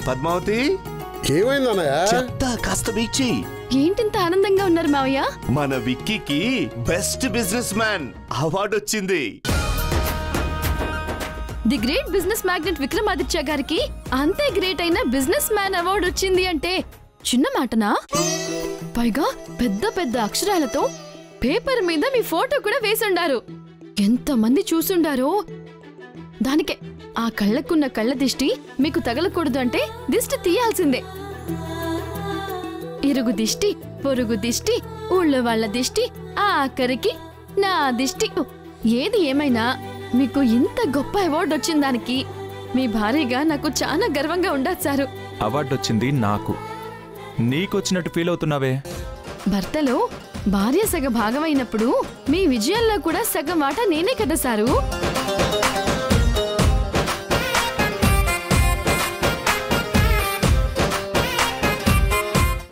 పద్మావతి ఏమైంది అన్నయ్య చెప్తా కాస్త వీచి ఏంటింత ఆనందంగా ఉన్నారు మావయ్య మన విక్కీకి బెస్ట్ బిజినెస్ మ్యాన్ అవార్డు వచ్చింది the great business magnate Vikramaditya గారికి అంతే గ్రేట్ అయిన బిజినెస్ మ్యాన్ అవార్డు వచ్చింది అంటే చిన్న మాటనా పైగా పెద్ద పెద్ద అక్షరాలతో పేపర్ మీద మీ ఫోటో కూడా వేసుండారు ఎంతమంది చూసుండారో దానికే ఆ కళ్ళకున్న కళ్ళ దిష్టి మీకు తగలకూడదు అంటే దిష్టి తీయాల్సిందే ఇరుగు దిష్టి పొరుగు దిష్టి ఊళ్ళో వాళ్ళ దిష్టి ఆఖరికి నా దిష్టి ఏది ఏమైనా మీకు ఇంత గొప్ప అవార్డు వచ్చిన దానికి మీ భార్యగా నాకు చాలా గర్వంగా ఉండదు సారు అవార్డు వచ్చింది నాకు నీకొచ్చినట్టు ఫీల్ అవుతున్నావే భర్తలో భార్య సగ భాగమైనప్పుడు మీ విజయంలో కూడా సగం వాటా నేనే కదా సారు